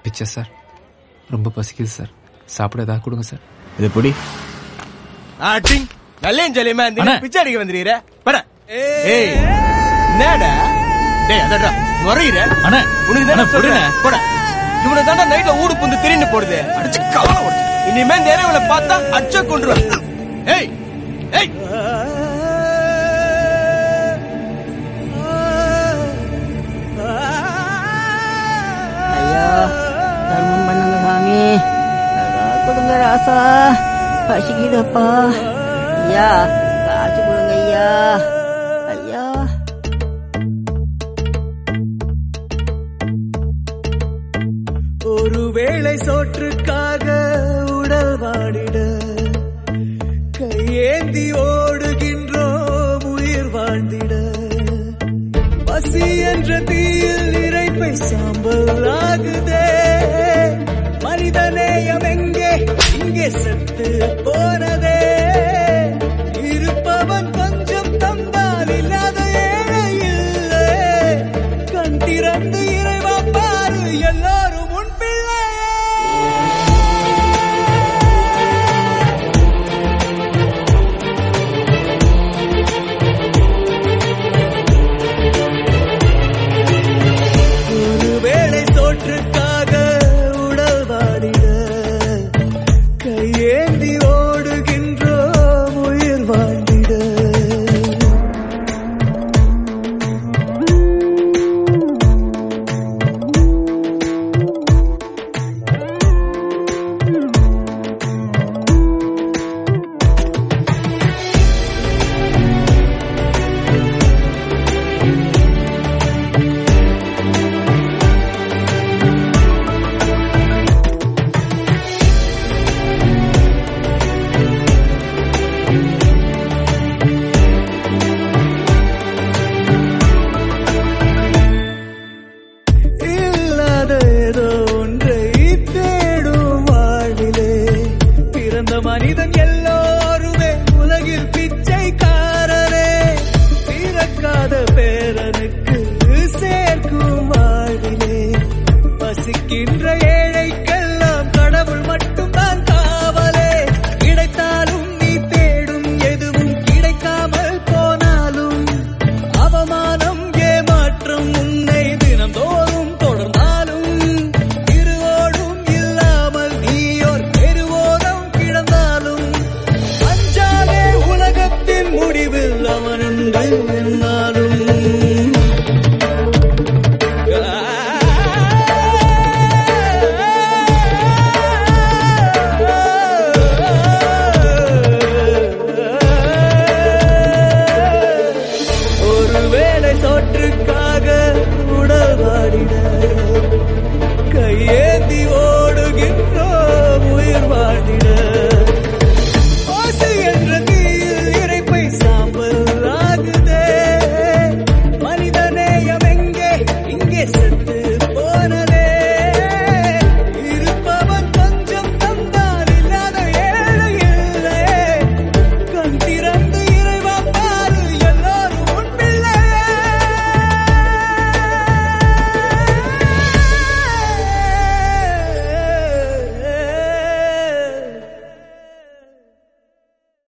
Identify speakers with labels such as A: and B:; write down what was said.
A: Teacher sir ரொம்ப பசிக்குது sir சாப்பிட ஏதாவது கொடுங்க சார்
B: இது பொடி
C: ஆட்டிங் நல்லேன் ஜலியமா
B: அண்ணா.
C: இந்த பிச்சை அடிக்க வந்துடுற பர ஏய் என்னடா டேய் அதடா முறையிற
B: அண்ணா
C: உனக்கு
B: அண்ணா,
C: தானே சொல்றேன்
B: விடுண்ணே.
C: போட இவனை தாண்டா நைட்ல ஊடு புந்து திரின்னு போடுது அடிச்சு கவலை ஓடுது இனிமே நேரவனை பார்த்தா அச்ச கொண்டுருவேன் ஏய் ஏய்
D: ஐயா தர்மம் பண்ணுங்க சாமி ஏதாவது கொடுங்க ராசா பசிக்குதப்பா ஐயா காசு கொடுங்க ஐயா ஐயா
E: ஒருவேளை சோற்றுக்காக உடல் வாடிட கையேந்தி ஓடுகின்றோம் உயிர் வாழ்ந்திட பசி என்ற தீயில் இறைப்பை சாம்பல் ஆகுதே மனிதநேயம் எங்கே இங்கே செத்து போனதே இருப்பவன் கொஞ்சம் தந்தால் இல்லாத ஏழை இல்லை கண் திறந்து இறைவா பாரு எல்லாரும் உன் பிள்ளை ஒருவேளை தோற்றுக்காக உடல் வாடிட கையேந்தி ஓடுகின்றோம் உயிர் வாழ்ந்திட இல்லாத ஏதோ ஒன்றை தேடும் வாழ்விலே பிறந்த மனிதன் எல்லோருமே உலகில் பிச்சைக்காரரே பிறக்காத பேரனுக்கு சேர்க்கும் வாழ்விலே பசிக்கின்ற